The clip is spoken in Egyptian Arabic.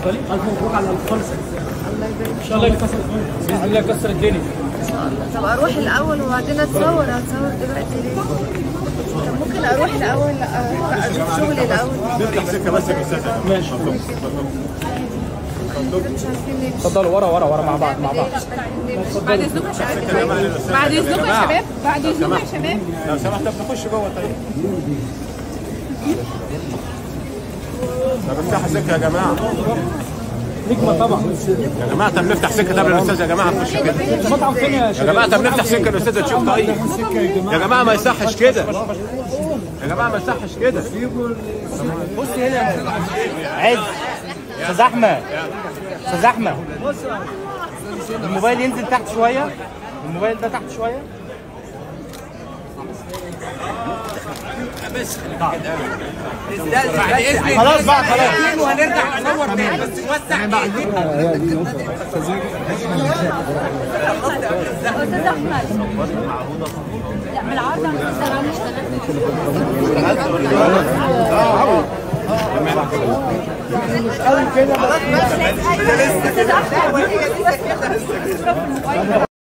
اتفضلي الف مبروك على الخالص الله يبارك ان شاء الله يكسر باذن الله يكسر الدنيا ان شاء الله طب اروح الاول وبعدين اتصور هتصور دلوقتي ليه؟ طب ممكن اروح الاول أ- اشوف شغلي الاول نفتح سكه بس يا استاذ ماشي مش عارفين ليه مش اتفضلوا ورا ورا ورا مع بعض مع بعض مش عارفين ليه مش بعد اذنكم يا شباب بعد اذنكم يا شباب بعد اذنكم يا شباب لو سمحت طب نخش جوه طيب طب افتحوا سكه يا جماعه نجمه طبعا يا جماعه طب نفتح سكه طب للاستاذ يا جماعه نخش كده المطعم فين يا يا شباب جماعه طب نفتح سكه الاستاذ تشوف طيب يا جماعه ما يصحش كده يا جماعه ما يصحش كده بص هنا عز استاذ احمد استاذ احمد الموبايل ينزل تحت شويه الموبايل ده تحت شويه خلاص بقى خلاص وهنرجع نصور تاني بس نوسع استاذ احمد لا بالعرض عم تشتغل اشتغل استاذ احمد